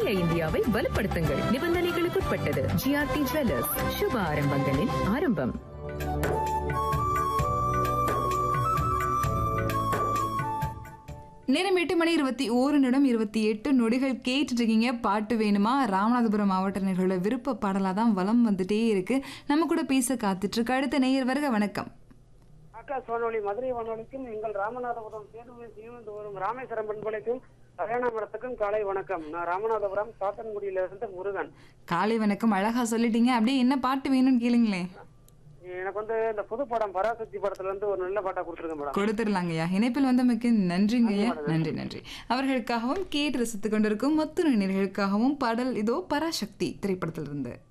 நாளைய இந்தியாவை வலுப்படுத்துங்கள் நிபந்தனைகளுக்குட்பட்டது ஜிஆர்டி ஜுவல்லர்ஸ் சுப ஆரம்பங்களின் ஆரம்பம் நேரம் எட்டு மணி இருபத்தி ஓரு நிமிடம் இருபத்தி எட்டு நொடிகள் கேட்டுட்டு இருக்கீங்க பாட்டு வேணுமா ராமநாதபுரம் மாவட்ட நேர்களோட விருப்ப பாடலாக தான் வலம் வந்துட்டே இருக்கு நம்ம கூட பேச காத்துட்டு இருக்கு அடுத்த நேயர் வருக வணக்கம் ஆகாஷ் வானொலி மதுரை வானொலிக்கும் எங்கள் ராமநாதபுரம் சேதுவை சீவந்து வரும் ராமேஸ்வரம் பண்பலைக்கும் கல்யாணமரத்துக்கும் காலை வணக்கம் நான் ராமநாதபுரம் சாத்தன்குடியிலிருந்து முருகன் காலை வணக்கம் அழகா சொல்லிட்டீங்க அப்படியே என்ன பாட்டு வேணும்னு கேளுங்களேன் எனக்கு வந்து இந்த புது படம் பராசக்தி படத்துல இருந்து ஒரு நல்ல பாட்டா கொடுத்துருங்க மேடம் கொடுத்துடலாங்கய்யா இணைப்பில் வந்தமைக்கு நன்றிங்கய்யா நன்றி நன்றி அவர்களுக்காகவும் கேட்டு ரசித்துக் கொண்டிருக்கும் மொத்த நேர்களுக்காகவும் பாடல் இதோ பராசக்தி திரைப்படத்திலிருந்து